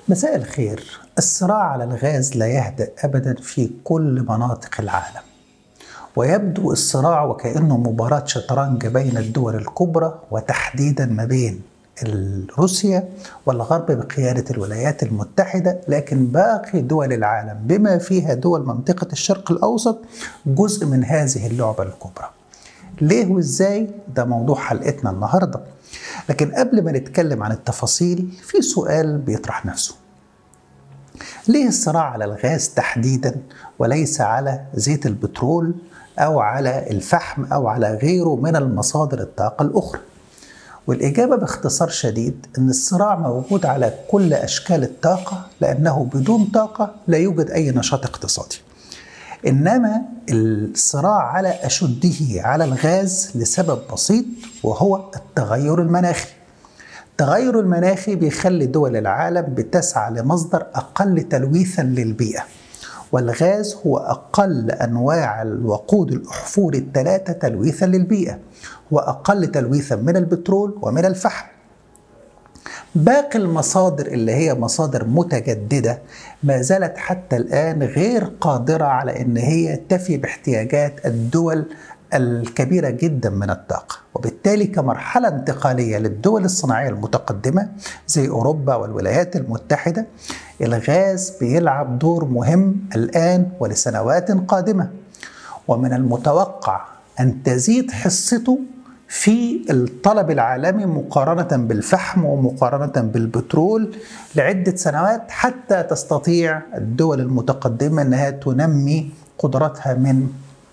مساء الخير الصراع على الغاز لا يهدأ أبدا في كل مناطق العالم ويبدو الصراع وكأنه مباراة شطرنج بين الدول الكبرى وتحديدا ما بين روسيا والغرب بقيادة الولايات المتحدة لكن باقي دول العالم بما فيها دول منطقة الشرق الأوسط جزء من هذه اللعبة الكبرى ليه وازاي ده موضوع حلقتنا النهارده لكن قبل ما نتكلم عن التفاصيل في سؤال بيطرح نفسه ليه الصراع على الغاز تحديدا وليس على زيت البترول او على الفحم او على غيره من المصادر الطاقه الاخرى والاجابه باختصار شديد ان الصراع موجود على كل اشكال الطاقه لانه بدون طاقه لا يوجد اي نشاط اقتصادي انما الصراع على اشده على الغاز لسبب بسيط وهو التغير المناخي التغير المناخي بيخلي دول العالم بتسعى لمصدر اقل تلويثا للبيئه والغاز هو اقل انواع الوقود الاحفوري الثلاثه تلويثا للبيئه واقل تلويثا من البترول ومن الفحم باقي المصادر اللي هي مصادر متجددة ما زالت حتى الآن غير قادرة على أن هي تفي باحتياجات الدول الكبيرة جدا من الطاقة وبالتالي كمرحلة انتقالية للدول الصناعية المتقدمة زي أوروبا والولايات المتحدة الغاز بيلعب دور مهم الآن ولسنوات قادمة ومن المتوقع أن تزيد حصته في الطلب العالمي مقارنة بالفحم ومقارنة بالبترول لعدة سنوات حتى تستطيع الدول المتقدمة أنها تنمي قدراتها من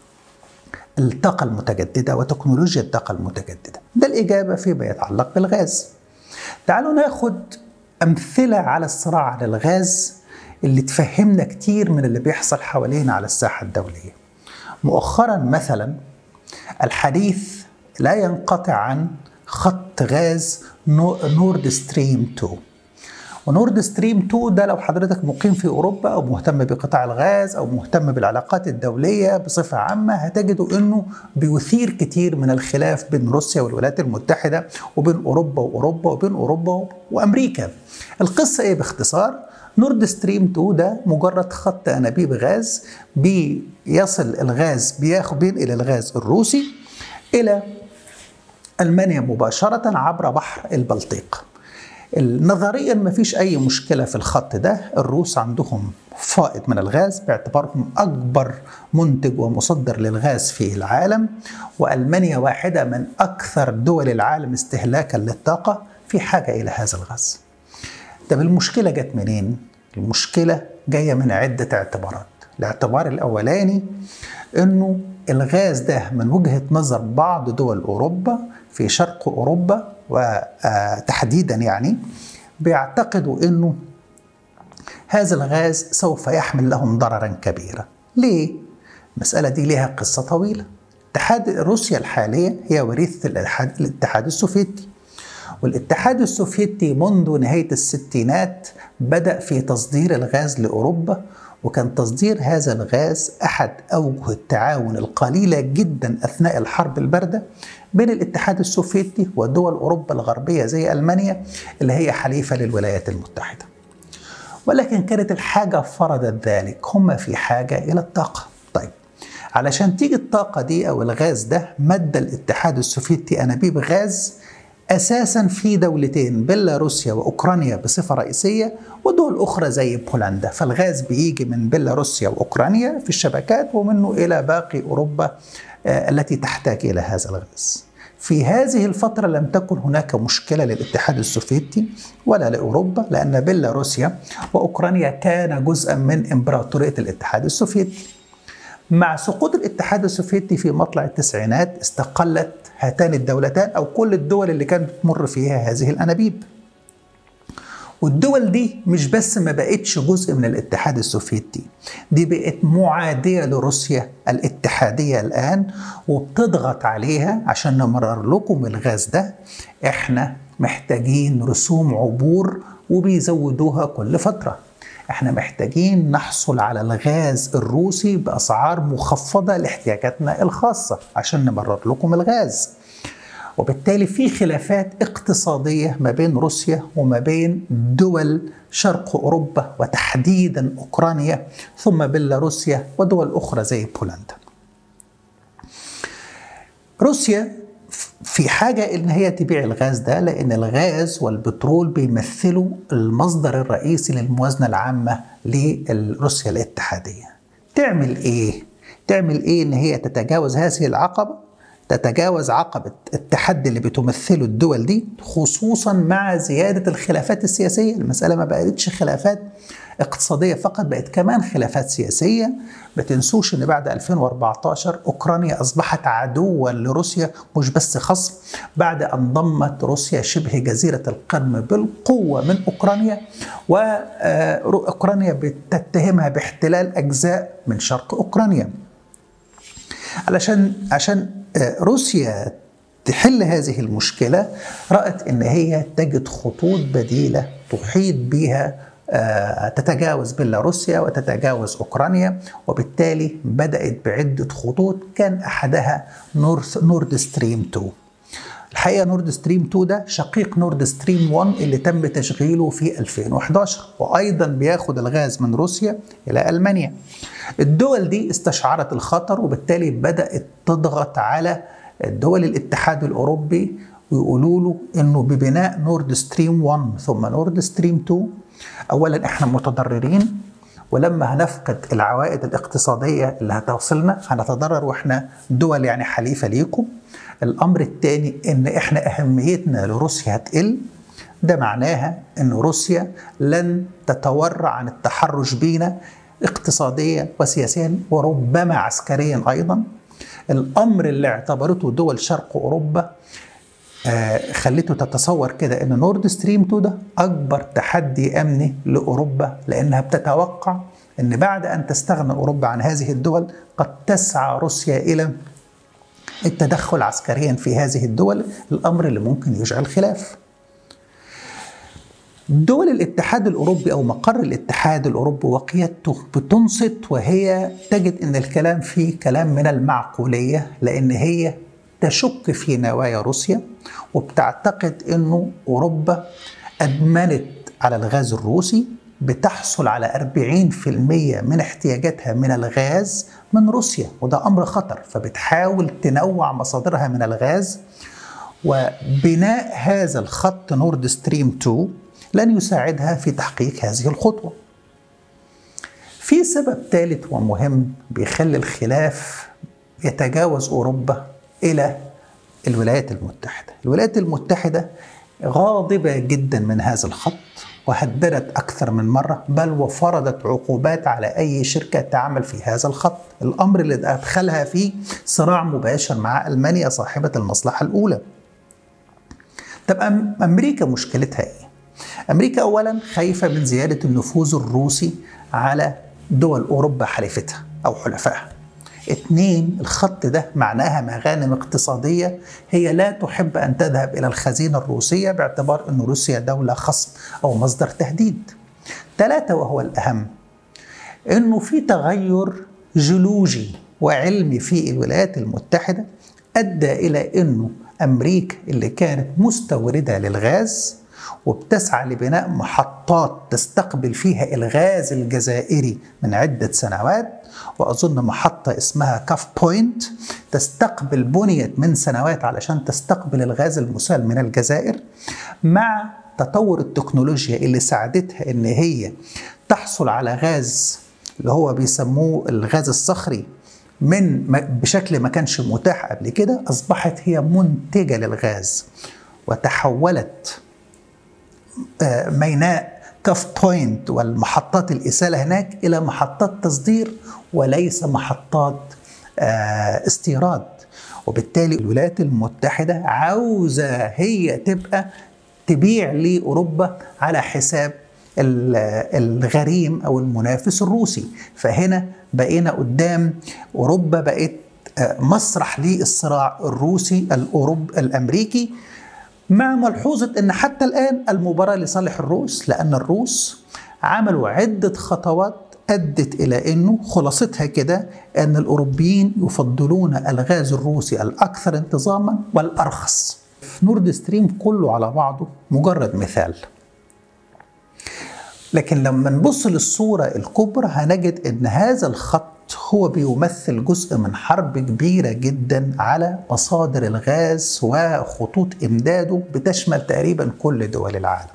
الطاقة المتجددة وتكنولوجيا الطاقة المتجددة ده الإجابة فيما يتعلق بالغاز تعالوا ناخد أمثلة على الصراع على الغاز اللي تفهمنا كتير من اللي بيحصل حوالينا على الساحة الدولية مؤخرا مثلا الحديث لا ينقطع عن خط غاز نورد ستريم 2 ونورد ستريم 2 ده لو حضرتك مقيم في اوروبا او مهتم بقطاع الغاز او مهتم بالعلاقات الدوليه بصفه عامه هتجدوا انه بيثير كتير من الخلاف بين روسيا والولايات المتحده وبين اوروبا واوروبا وبين اوروبا وامريكا. القصه ايه باختصار؟ نورد ستريم 2 ده مجرد خط انابيب غاز بيصل الغاز بياخد بينقل الغاز الروسي الى المانيا مباشره عبر بحر البلطيق. نظريا ما فيش اي مشكله في الخط ده الروس عندهم فائض من الغاز باعتبارهم اكبر منتج ومصدر للغاز في العالم والمانيا واحده من اكثر دول العالم استهلاكا للطاقه في حاجه الى هذا الغاز. طب المشكله جت منين؟ المشكله جايه من عده اعتبارات. الاعتبار الاولاني انه الغاز ده من وجهه نظر بعض دول اوروبا في شرق اوروبا وتحديدا يعني بيعتقدوا انه هذا الغاز سوف يحمل لهم ضررا كبيرا. ليه؟ المسألة دي لها قصة طويلة. اتحاد روسيا الحالية هي وريثة الاتحاد, الاتحاد السوفيتي. والاتحاد السوفيتي منذ نهاية الستينات بدأ في تصدير الغاز لأوروبا وكان تصدير هذا الغاز أحد أوجه التعاون القليلة جدا أثناء الحرب الباردة بين الاتحاد السوفيتي ودول أوروبا الغربية زي ألمانيا اللي هي حليفة للولايات المتحدة ولكن كانت الحاجة فرضت ذلك هم في حاجة إلى الطاقة طيب علشان تيجي الطاقة دي أو الغاز ده مد الاتحاد السوفيتي أنابيب غاز اساسا في دولتين بيلاروسيا واوكرانيا بصفه رئيسيه ودول اخرى زي بولندا فالغاز بيجي من بيلاروسيا واوكرانيا في الشبكات ومنه الى باقي اوروبا التي تحتاج الى هذا الغاز. في هذه الفترة لم تكن هناك مشكلة للاتحاد السوفيتي ولا لأوروبا لأن بيلاروسيا وأوكرانيا كان جزءا من إمبراطورية الاتحاد السوفيتي مع سقوط الاتحاد السوفيتي في مطلع التسعينات استقلت هاتان الدولتان او كل الدول اللي كانت بتمر فيها هذه الانابيب. والدول دي مش بس ما بقتش جزء من الاتحاد السوفيتي دي بقت معادية لروسيا الاتحادية الآن وبتضغط عليها عشان نمرر لكم الغاز ده احنا محتاجين رسوم عبور وبيزودوها كل فترة احنا محتاجين نحصل على الغاز الروسي باسعار مخفضه لاحتياجاتنا الخاصه عشان نمرر لكم الغاز وبالتالي في خلافات اقتصادية ما بين روسيا وما بين دول شرق أوروبا وتحديدا أوكرانيا ثم بيلاروسيا ودول أخرى زي بولندا روسيا في حاجة إن هي تبيع الغاز ده لأن الغاز والبترول بيمثلوا المصدر الرئيسي للموازنة العامة لروسيا الاتحادية تعمل إيه؟ تعمل إيه إن هي تتجاوز هذه العقبة تتجاوز عقبة التحدي اللي بتمثله الدول دي خصوصا مع زيادة الخلافات السياسية المسألة ما بقتش خلافات اقتصادية فقط بقت كمان خلافات سياسية ما تنسوش ان بعد 2014 اوكرانيا اصبحت عدوا لروسيا مش بس خصم بعد ان ضمت روسيا شبه جزيرة القرم بالقوة من اوكرانيا واوكرانيا بتتهمها باحتلال اجزاء من شرق اوكرانيا علشان عشان روسيا تحل هذه المشكلة رأت أن هي تجد خطوط بديلة تحيط بها تتجاوز بيلاروسيا وتتجاوز أوكرانيا وبالتالي بدأت بعدة خطوط كان أحدها نورث نورد ستريم 2 الحقيقة نورد ستريم 2 ده شقيق نورد ستريم 1 اللي تم تشغيله في 2011 وأيضا بياخد الغاز من روسيا إلى ألمانيا الدول دي استشعرت الخطر وبالتالي بدأت تضغط على دول الاتحاد الأوروبي ويقولوا له انه ببناء نورد ستريم 1 ثم نورد ستريم 2 اولا احنا متضررين ولما هنفقد العوائد الاقتصاديه اللي هتوصلنا هنتضرر واحنا دول يعني حليفه ليكم الامر الثاني ان احنا اهميتنا لروسيا هتقل ده معناها ان روسيا لن تتورع عن التحرش بينا اقتصاديا وسياسيا وربما عسكريا ايضا الامر اللي اعتبرته دول شرق اوروبا آه خلته تتصور كده ان نورد ستريم 2 ده اكبر تحدي امني لاوروبا لانها بتتوقع ان بعد ان تستغنى اوروبا عن هذه الدول قد تسعى روسيا الى التدخل عسكريا في هذه الدول الامر اللي ممكن يشعل خلاف دول الاتحاد الاوروبي او مقر الاتحاد الاوروبي وقيادته بتنصت وهي تجد ان الكلام فيه كلام من المعقوليه لان هي تشك في نوايا روسيا وبتعتقد انه اوروبا ادمنت على الغاز الروسي بتحصل على 40% من احتياجاتها من الغاز من روسيا وده امر خطر فبتحاول تنوع مصادرها من الغاز وبناء هذا الخط نورد ستريم 2 لن يساعدها في تحقيق هذه الخطوه. في سبب ثالث ومهم بيخلي الخلاف يتجاوز اوروبا الى الولايات المتحده، الولايات المتحده غاضبه جدا من هذا الخط وهددت اكثر من مره بل وفرضت عقوبات على اي شركه تعمل في هذا الخط، الامر اللي ادخلها في صراع مباشر مع المانيا صاحبه المصلحه الاولى. طب امريكا مشكلتها ايه؟ امريكا اولا خايفه من زياده النفوذ الروسي على دول اوروبا حليفتها او حلفائها. اثنين الخط ده معناها مغانم اقتصاديه هي لا تحب ان تذهب الى الخزينه الروسيه باعتبار ان روسيا دوله خصم او مصدر تهديد. ثلاثه وهو الاهم انه في تغير جيولوجي وعلمي في الولايات المتحده ادى الى انه امريكا اللي كانت مستورده للغاز وبتسعى لبناء محطات تستقبل فيها الغاز الجزائري من عدة سنوات وأظن محطة اسمها كاف بوينت تستقبل بنيت من سنوات علشان تستقبل الغاز المسال من الجزائر مع تطور التكنولوجيا اللي ساعدتها ان هي تحصل على غاز اللي هو بيسموه الغاز الصخري من بشكل ما كانش متاح قبل كده اصبحت هي منتجه للغاز وتحولت ميناء كاف بوينت والمحطات الإسالة هناك إلى محطات تصدير وليس محطات استيراد وبالتالي الولايات المتحدة عاوزة هي تبقى تبيع لأوروبا على حساب الغريم أو المنافس الروسي فهنا بقينا قدام أوروبا بقت مسرح للصراع الروسي الأوروب الأمريكي مع ملحوظة أن حتى الآن المباراة لصالح الروس لأن الروس عملوا عدة خطوات أدت إلى أنه خلاصتها كده أن الأوروبيين يفضلون الغاز الروسي الأكثر انتظاما والأرخص في نورد ستريم كله على بعضه مجرد مثال لكن لما نبص للصورة الكبرى هنجد أن هذا الخط هو بيمثل جزء من حرب كبيرة جدا على مصادر الغاز وخطوط إمداده بتشمل تقريبا كل دول العالم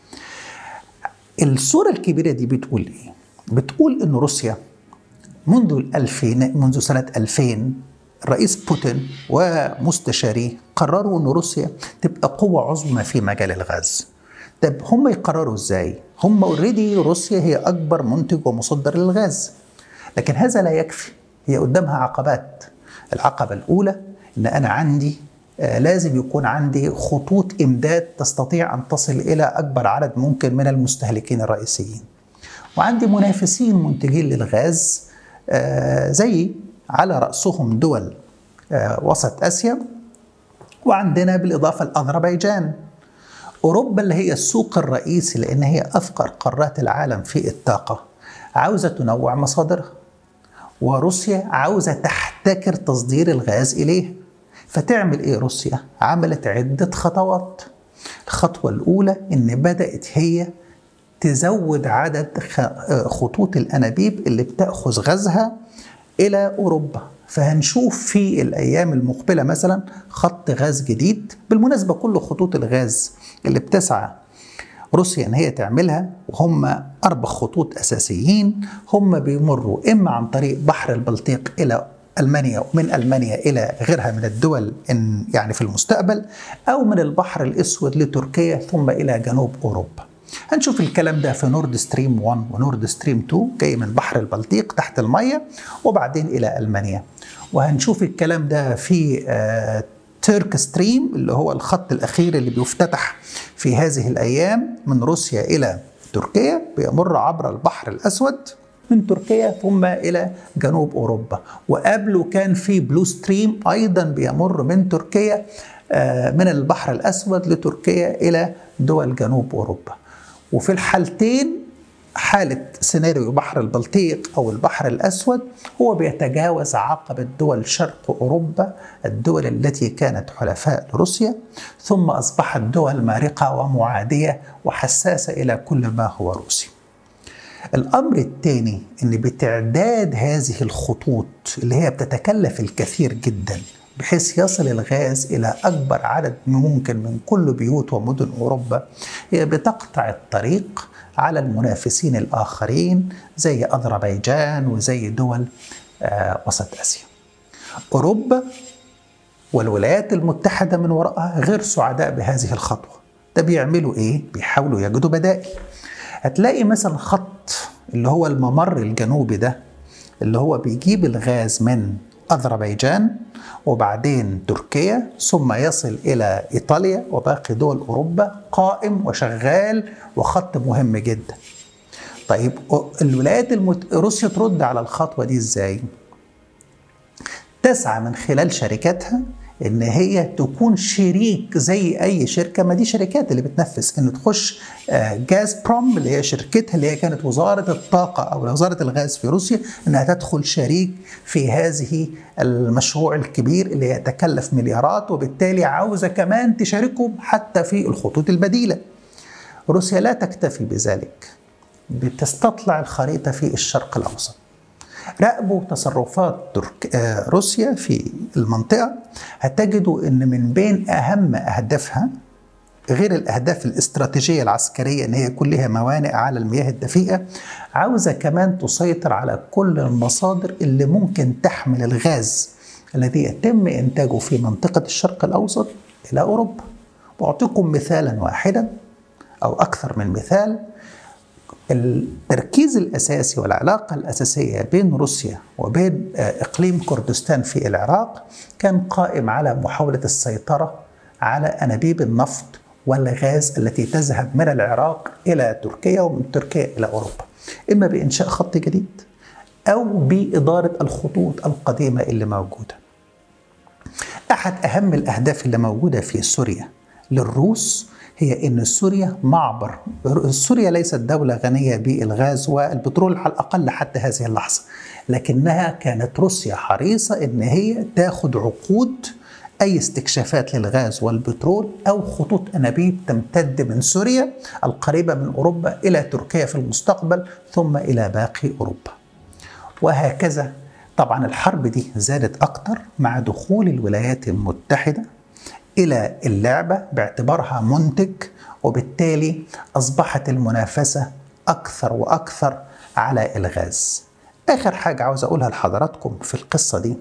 الصورة الكبيرة دي بتقول إيه؟ بتقول إن روسيا منذ الألفين منذ سنة 2000 الرئيس بوتين ومستشاريه قرروا ان روسيا تبقى قوة عظمى في مجال الغاز. طب هم يقرروا ازاي؟ هم اوريدي روسيا هي اكبر منتج ومصدر للغاز. لكن هذا لا يكفي، هي قدامها عقبات. العقبة الأولى ان انا عندي آه لازم يكون عندي خطوط امداد تستطيع ان تصل الى اكبر عدد ممكن من المستهلكين الرئيسيين. وعندي منافسين منتجين للغاز آه زي على رأسهم دول آه وسط آسيا وعندنا بالإضافة لأذربيجان أوروبا اللي هي السوق الرئيسي لأن هي أفقر قارات العالم في الطاقة عاوزة تنوع مصادرها وروسيا عاوزة تحتكر تصدير الغاز إليه فتعمل إيه روسيا؟ عملت عدة خطوات الخطوة الأولى إن بدأت هي تزود عدد خطوط الأنابيب اللي بتأخذ غازها الى اوروبا فهنشوف في الايام المقبله مثلا خط غاز جديد بالمناسبه كل خطوط الغاز اللي بتسعى روسيا ان هي تعملها وهم اربع خطوط اساسيين هم بيمروا اما عن طريق بحر البلطيق الى المانيا ومن المانيا الى غيرها من الدول إن يعني في المستقبل او من البحر الاسود لتركيا ثم الى جنوب اوروبا. هنشوف الكلام ده في نورد ستريم 1 ونورد ستريم 2 جاي من بحر البلطيق تحت المية وبعدين إلى ألمانيا وهنشوف الكلام ده في آه تيرك ستريم اللي هو الخط الأخير اللي بيفتتح في هذه الأيام من روسيا إلى تركيا بيمر عبر البحر الأسود من تركيا ثم إلى جنوب أوروبا وقبله كان في بلو ستريم أيضا بيمر من تركيا آه من البحر الأسود لتركيا إلى دول جنوب أوروبا وفي الحالتين حالة سيناريو بحر البلطيق أو البحر الأسود هو بيتجاوز عقبة دول شرق أوروبا الدول التي كانت حلفاء لروسيا ثم أصبحت دول مارقة ومعادية وحساسة إلى كل ما هو روسي الأمر الثاني أن بتعداد هذه الخطوط اللي هي بتتكلف الكثير جدا بحيث يصل الغاز إلى أكبر عدد ممكن من كل بيوت ومدن أوروبا هي بتقطع الطريق على المنافسين الآخرين زي أذربيجان وزي دول آه وسط آسيا أوروبا والولايات المتحدة من وراءها غير سعداء بهذه الخطوة ده بيعملوا إيه؟ بيحاولوا يجدوا بدائل هتلاقي مثلا خط اللي هو الممر الجنوبي ده اللي هو بيجيب الغاز من أذربيجان وبعدين تركيا ثم يصل إلى إيطاليا وباقي دول أوروبا قائم وشغال وخط مهم جدا طيب الولايات المت... روسيا ترد على الخطوة دي إزاي؟ تسعى من خلال شركاتها ان هي تكون شريك زي اي شركه ما دي شركات اللي بتنفذ ان تخش جاز بروم اللي هي شركتها اللي هي كانت وزاره الطاقه او وزاره الغاز في روسيا انها تدخل شريك في هذه المشروع الكبير اللي يتكلف مليارات وبالتالي عاوزه كمان تشاركهم حتى في الخطوط البديله. روسيا لا تكتفي بذلك بتستطلع الخريطه في الشرق الاوسط. راقبوا تصرفات ترك... آه روسيا في المنطقة هتجدوا أن من بين أهم أهدافها غير الأهداف الاستراتيجية العسكرية أن هي كلها موانئ على المياه الدفيئة عاوزة كمان تسيطر على كل المصادر اللي ممكن تحمل الغاز الذي يتم إنتاجه في منطقة الشرق الأوسط إلى أوروبا وأعطيكم مثالا واحدا أو أكثر من مثال التركيز الاساسي والعلاقه الاساسيه بين روسيا وبين اقليم كردستان في العراق كان قائم على محاوله السيطره على انابيب النفط والغاز التي تذهب من العراق الى تركيا ومن تركيا الى اوروبا اما بانشاء خط جديد او باداره الخطوط القديمه اللي موجوده. احد اهم الاهداف اللي موجوده في سوريا للروس هي ان سوريا معبر سوريا ليست دوله غنيه بالغاز والبترول على الاقل حتى هذه اللحظه لكنها كانت روسيا حريصه ان هي تاخذ عقود أي استكشافات للغاز والبترول أو خطوط أنابيب تمتد من سوريا القريبة من أوروبا إلى تركيا في المستقبل ثم إلى باقي أوروبا وهكذا طبعا الحرب دي زادت أكتر مع دخول الولايات المتحدة إلى اللعبة باعتبارها منتج وبالتالي أصبحت المنافسة أكثر وأكثر على الغاز آخر حاجة عاوز أقولها لحضراتكم في القصة دي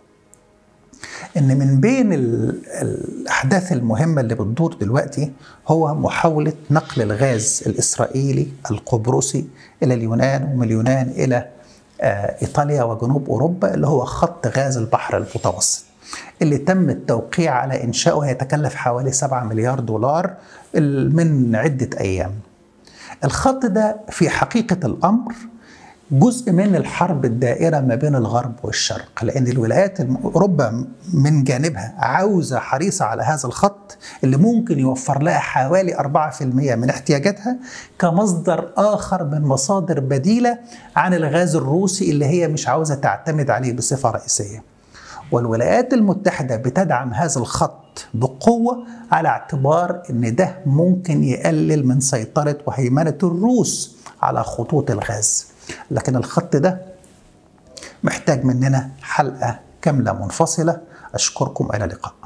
ان من بين الاحداث المهمه اللي بتدور دلوقتي هو محاوله نقل الغاز الاسرائيلي القبرصي الى اليونان ومن اليونان الى ايطاليا وجنوب اوروبا اللي هو خط غاز البحر المتوسط اللي تم التوقيع على انشائه هيتكلف حوالي 7 مليار دولار من عده ايام. الخط ده في حقيقه الامر جزء من الحرب الدائره ما بين الغرب والشرق لان الولايات اوروبا من جانبها عاوزه حريصه على هذا الخط اللي ممكن يوفر لها حوالي 4% من احتياجاتها كمصدر اخر من مصادر بديله عن الغاز الروسي اللي هي مش عاوزه تعتمد عليه بصفه رئيسيه. والولايات المتحده بتدعم هذا الخط بقوه على اعتبار ان ده ممكن يقلل من سيطره وهيمنه الروس على خطوط الغاز. لكن الخط ده محتاج مننا حلقة كاملة منفصلة أشكركم إلى اللقاء